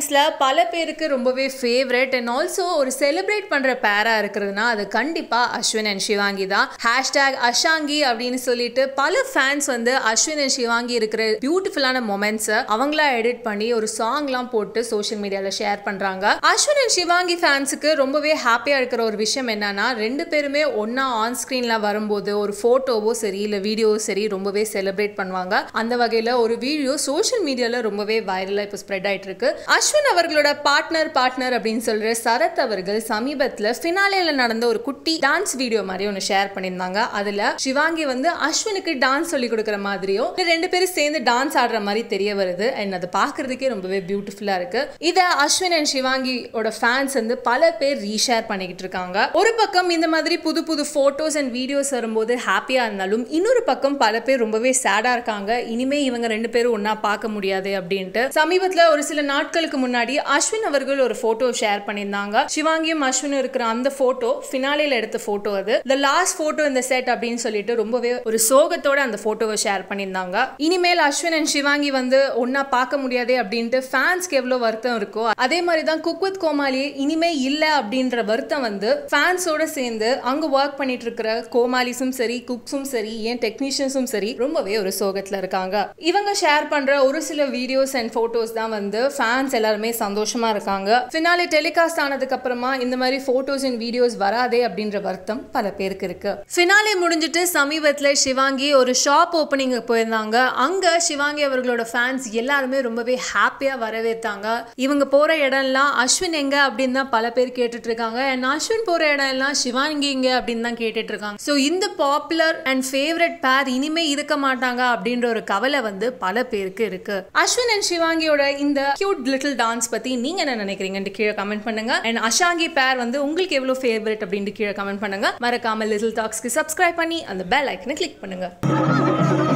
ஃபேன்ஸ்ல பல பேருக்கு ரொம்பவே ஃபேவரட் அண்ட் ஆல்சோ ஒரு செலிப்ரேட் பண்ற பேரா இருக்கிறதுனா அது கண்டிப்பா அஸ்வின் அண்ட் சிவாங்கி தான் ஹேஷ்டேக் அஷாங்கி அப்படின்னு சொல்லிட்டு பல ஃபேன்ஸ் வந்து அஸ்வின் அண்ட் சிவாங்கி இருக்கிற பியூட்டிஃபுல்லான மொமெண்ட்ஸை அவங்களா எடிட் பண்ணி ஒரு சாங்லாம் போட்டு சோஷியல் மீடியாவில் ஷேர் பண்றாங்க அஸ்வின் அண்ட் சிவாங்கி ஃபேன்ஸுக்கு ரொம்பவே ஹாப்பியா இருக்கிற ஒரு விஷயம் என்னன்னா ரெண்டு பேருமே ஒன்னா ஆன் ஸ்கிரீன்ல வரும்போது ஒரு போட்டோவோ சரி இல்ல வீடியோவோ சரி ரொம்பவே செலிப்ரேட் பண்ணுவாங்க அந்த வகையில ஒரு வீடியோ சோஷியல் மீடியால ரொம்பவே வைரலா இப்போ ஸ்ப்ரெட் ஆயிட்டு இருக்கு அஸ்வின் அவர்களோட பார்ட்னர் பார்ட்னர் அப்படின்னு சொல்ற சரத் அவர்கள் சமீபத்துல ஃபினாலேல நடந்த ஒரு குட்டி டான்ஸ் வீடியோ மாதிரி ஒன்று ஷேர் பண்ணியிருந்தாங்க அதுல சிவாங்கி வந்து அஸ்வினுக்கு டான்ஸ் சொல்லி கொடுக்குற மாதிரியோ இல்ல ரெண்டு பேரும் சேர்ந்து டான்ஸ் ஆடுற மாதிரி தெரிய வருது அண்ட் அதை பார்க்கறதுக்கே ரொம்பவே பியூட்டிஃபுல்லா இருக்கு இதை அஸ்வின் அண்ட் சிவாங்கியோட ஃபேன்ஸ் வந்து பல பேர் ரீஷேர் பண்ணிக்கிட்டு இருக்காங்க ஒரு பக்கம் இந்த மாதிரி புது புது போட்டோஸ் அண்ட் வீடியோஸ் வரும்போது ஹாப்பியா இருந்தாலும் இன்னொரு பக்கம் பல பேர் ரொம்பவே சேடா இருக்காங்க இனிமே இவங்க ரெண்டு பேரும் ஒன்னா பார்க்க முடியாது அப்படின்ட்டு சமீபத்துல ஒரு சில நாட்களுக்கு முன்னாடி அஸ்வின் அவர்கள் ஒரு போட்டோ ஷேர் பண்ணியிருந்தாங்க சிவாங்கியும் அஸ்வினும் இருக்கிற அந்த போட்டோ ஃபினாலேல எடுத்த போட்டோ அது த லாஸ்ட் போட்டோ இந்த செட் அப்படின்னு சொல்லிட்டு ரொம்பவே ஒரு சோகத்தோட அந்த போட்டோவை ஷேர் பண்ணியிருந்தாங்க இனிமேல் அஸ்வின் அண்ட் சிவாங்கி வந்து ஒன்னா பார்க்க முடியாதே அப்படின்ட்டு ஃபேன்ஸ்க்கு எவ்வளவு வருத்தம் இருக்கோ அதே மாதிரி தான் குக் வித் கோமாளி இனிமே இல்ல அப்படின்ற வருத்தம் வந்து ஃபேன்ஸோட சேர்ந்து அங்க ஒர்க் பண்ணிட்டு இருக்கிற கோமாலிஸும் சரி குக்ஸும் சரி ஏன் டெக்னீஷியன்ஸும் சரி ரொம்பவே ஒரு சோகத்துல இருக்காங்க இவங்க ஷேர் பண்ற ஒரு சில வீடியோஸ் அண்ட் போட்டோஸ் தான் வந்து ஃபேன்ஸ் எல்லாருமே சந்தோஷமா இருக்காங்க ஃபினாலே டெலிகாஸ்ட் ஆனதுக்கு அப்புறமா இந்த மாதிரி போட்டோஸ் அண்ட் வீடியோஸ் வராதே அப்படின்ற வருத்தம் பல பேருக்கு இருக்கு ஃபினாலே முடிஞ்சிட்டு சமீபத்துல சிவாங்கி ஒரு ஷாப் ஓப்பனிங் போயிருந்தாங்க அங்க சிவாங்கி அவர்களோட ஃபேன்ஸ் எல்லாருமே ரொம்பவே ஹாப்பியா வரவேற்றாங்க இவங்க போற இடம்லாம் அஸ்வின் எங்க அப்படின்னு தான் பல பேர் கேட்டுட்டு இருக்காங்க அண்ட் அஸ்வின் போற இடம் எல்லாம் சிவாங்கி எங்க அப்படின்னு தான் கேட்டுட்டு இருக்காங்க ஸோ இந்த பாப்புலர் அண்ட் ஃபேவரட் பேர் இனிமே இருக்க மாட்டாங்க அப்படின்ற ஒரு கவலை வந்து பல பேருக்கு இருக்கு அஸ்வின் அண்ட் சிவாங்கியோட இந்த கியூட் லிட்டில் டான்ஸ் பத்தி நீங்க என்ன நினைக்கிறீங்கன்னு கீழே கமெண்ட் பண்ணுங்க அண்ட் அஷாங்கி பேர் வந்து உங்களுக்கு எவ்வளவு ஃபேவரட் அப்படின்னு கீழே கமெண்ட் பண்ணுங்க மறக்காம லிட்டில் டாக்ஸ்க்கு சப்ஸ்கிரைப் பண்ணி அந்த பெல் ஐக்கனை கிளிக் பண்ணுங்க